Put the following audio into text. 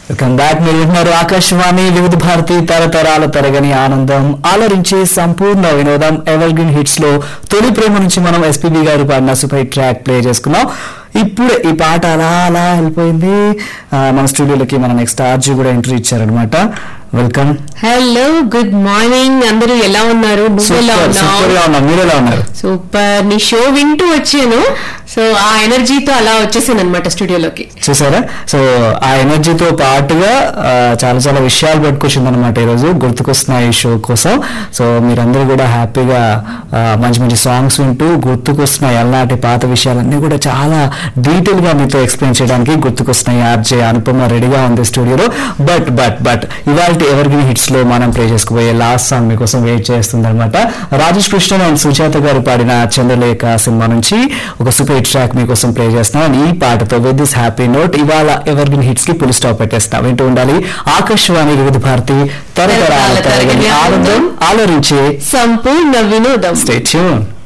welcome back మీరు వింటున్నారు ఆకాశవాణి వివిధ భారతి తరతరాల తరగని ఆనందం ఆలరించే సంపూర్ణ వినోదం ఎవర్ గ్రీన్ హిట్స్ లో తొలి ప్రేమ నుంచి మనం ఎస్పీబీ గారు పాడిన సూపర్ హిట్ ట్రాక్ ప్లే చేసుకున్నాం ఇప్పుడు ఈ పాట అలా అలా వెళ్ళిపోయింది ఆ, మన స్టూడియోలోకి మన నెక్స్ట్ ఆర్జీ కూడా ఎంట్రీ ఇచ్చారనమాట వెల్కమ్ హలో గుడ్ మార్నింగ్ అందరూ ఎలా ఉన్నారు నువ్వు ఎలా సూపర్ సూపర్ గా ఉన్నావు ఉన్నాం మీరు ఎలా ఉన్నారు సూపర్ నీ షో వింటూ వచ్చాను సో ఆ ఎనర్జీతో అలా వచ్చేసాను అనమాట స్టూడియోలోకి చూసారా సో ఆ ఎనర్జీతో పాటుగా ఆ, చాలా చాలా విషయాలు పట్టుకొచ్చింది అనమాట ఈరోజు గుర్తుకొస్తున్నాయి ఈ షో కోసం సో మీరందరూ కూడా హ్యాపీగా ఆ, మంచి మంచి సాంగ్స్ వింటూ గుర్తుకొస్తున్నాయి ఎలాంటి పాత విషయాలన్నీ కూడా చాలా డీటెయిల్ గా మీతో ఎక్స్ప్లెయిన్ చేయడానికి గుర్తుకొస్తున్నాయి ఆర్జే అనుపమ రెడీగా ఉంది స్టూడియోలో బట్ బట్ బట్ ఇవాళ ఎవర్ గ్రీన్ హిట్స్ లో మనం ప్లే చేసుకుపోయే లాస్ట్ సాంగ్ మీకోసం వెయిట్ చేస్తుంది అనమాట రాజేష్ కృష్ణ అండ్ సుజాత గారు పాడిన చంద్రలేఖ సినిమా నుంచి ఒక సూపర్ హిట్ ట్రాక్ మీకోసం ప్లే చేస్తున్నాం And ఈ పాటతో విత్ దిస్ హ్యాపీ నోట్ ఇవాళ ఎవర్ గ్రీన్ హిట్స్ కి పులి స్టాప్ పెట్టేస్తాం వింటూ ఉండాలి ఆకాశవాణి వివిధ భారతి తరతరాల తరగని ఆనందం ఆలోచించే సంపూర్ణ వినోదం స్టే ట్యూన్